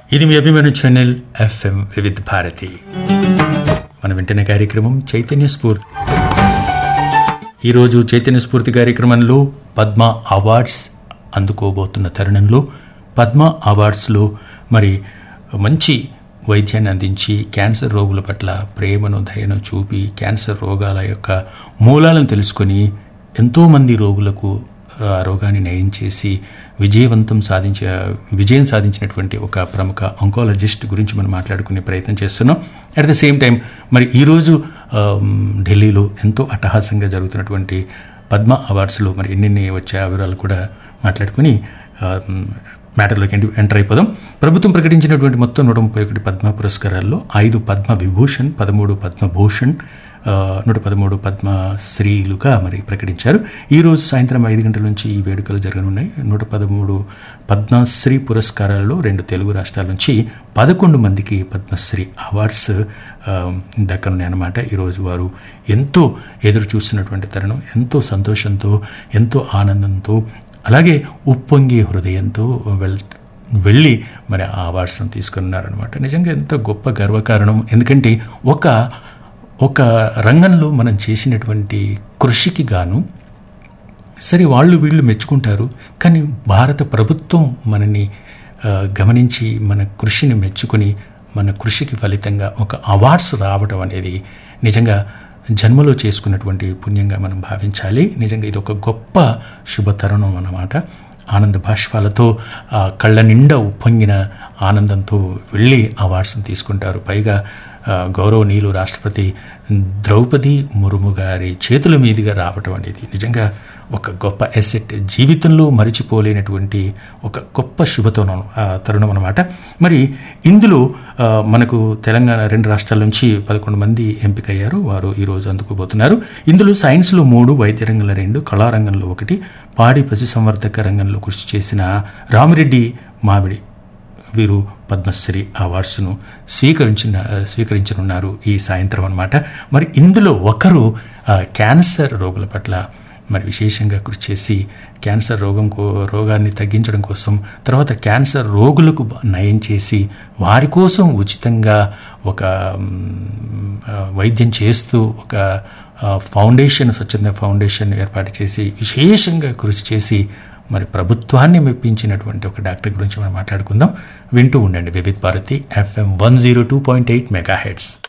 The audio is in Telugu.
ఇది మీ అభిమాన ఛానల్ ఎఫ్ఎం వివిధ భారతి మన వింటున్న కార్యక్రమం చైతన్య స్ఫూర్తి ఈరోజు చైతన్య స్ఫూర్తి కార్యక్రమంలో పద్మ అవార్డ్స్ అందుకోబోతున్న తరుణంలో పద్మ అవార్డ్స్లో మరి మంచి వైద్యాన్ని అందించి క్యాన్సర్ రోగుల పట్ల ప్రేమను దయను చూపి క్యాన్సర్ రోగాల యొక్క మూలాలను తెలుసుకొని ఎంతోమంది రోగులకు ఆ రోగాన్ని నయం చేసి విజయవంతం సాధించ విజయం సాధించినటువంటి ఒక ప్రముఖ ఆంకాలజిస్ట్ గురించి మనం మాట్లాడుకునే ప్రయత్నం చేస్తున్నాం అట్ ద సేమ్ టైం మరి ఈరోజు ఆమ్, ఢిల్లీలో ఎంతో అట్టహాసంగా జరుగుతున్నటువంటి పద్మ అవార్డ్స్లో మరి ఎన్నెన్ని వచ్చే ఆ వివరాలు కూడా మాట్లాడుకుని ఆమ్, మ్యాటర్లోకి ఎంటర్ ఎంటర్ అయిపోదాం ప్రభుత్వం ప్రకటించినటువంటి మొత్తం నూట ముప్పై ఒకటి పద్మ పురస్కారాల్లో ఐదు పద్మ విభూషణ్ పదమూడు పద్మభూషణ్ ఆ, నూట పదమూడు పద్మశ్రీలుగా మరి ప్రకటించారు ఈ రోజు సాయంత్రం ఐదు గంటల నుంచి ఈ వేడుకలు జరగనున్నాయి నూట పదమూడు పద్మశ్రీ పురస్కారాలలో రెండు తెలుగు రాష్ట్రాల నుంచి పదకొండు మందికి పద్మశ్రీ అవార్డ్స్ ఆ, దక్కనున్నాయి అన్నమాట ఈరోజు వారు ఎంతో ఎదురు చూస్తున్నటువంటి తరుణం ఎంతో సంతోషంతో ఎంతో ఆనందంతో అలాగే ఉప్పొంగే హృదయంతో వెళ్ వెళ్ళి మరి ఆ అవార్డ్స్ను తీసుకున్నారనమాట నిజంగా ఎంత గొప్ప గర్వకారణం ఎందుకంటే ఒక ఒక రంగంలో మనం చేసినటువంటి కృషికి గాను సరే వాళ్ళు వీళ్ళు మెచ్చుకుంటారు కానీ భారత ప్రభుత్వం మనని ఆ, గమనించి మన కృషిని మెచ్చుకొని మన కృషికి ఫలితంగా ఒక అవార్డ్స్ రావడం అనేది నిజంగా జన్మలో చేసుకున్నటువంటి పుణ్యంగా మనం భావించాలి నిజంగా ఇది ఒక గొప్ప శుభతరుణం అన్నమాట ఆనంద బాష్పాలతో ఆ కళ్ళ నిండా ఉప్పొంగిన ఆనందంతో వెళ్ళి అవార్డ్స్ని తీసుకుంటారు పైగా ఆ, గౌరవనీయులు రాష్ట్రపతి ద్రౌపది ముర్ము గారి చేతుల మీదుగా రావటం అనేది నిజంగా ఒక గొప్ప ఎసెట్ జీవితంలో మరిచిపోలేనటువంటి ఒక గొప్ప శుభతరుణం ఆ, తరుణం అనమాట మరి ఇందులో ఆ, మనకు తెలంగాణ రెండు రాష్ట్రాల నుంచి పదకొండు మంది ఎంపికయ్యారు వారు ఈరోజు అందుకోబోతున్నారు ఇందులో సైన్స్లో మూడు వైద్య రంగంలో రెండు కళారంగంలో ఒకటి పాడి పశుసంవర్ధక రంగంలో కృషి చేసిన రామిరెడ్డి మామిడి వీరు పద్మశ్రీ అవార్డ్స్ను స్వీకరించిన స్వీకరించనున్నారు ఈ సాయంత్రం అన్నమాట మరి ఇందులో ఒకరు ఆ, క్యాన్సర్ రోగుల పట్ల మరి విశేషంగా కృషి చేసి క్యాన్సర్ రోగం కో- రోగాన్ని తగ్గించడం కోసం తర్వాత క్యాన్సర్ రోగులకు బ- నయం చేసి వారి కోసం ఉచితంగా ఒక మ్, ఆ, వైద్యం చేస్తూ ఒక ఆ, ఫౌండేషన్ స్వచ్ఛంద ఫౌండేషన్ ఏర్పాటు చేసి విశేషంగా కృషి చేసి మరి ప్రభుత్వాన్ని మెప్పించినటువంటి ఒక డాక్టర్ గురించి మనం మాట్లాడుకుందాం వింటూ ఉండండి Vividh Bharati FM one zero two point eight mega heads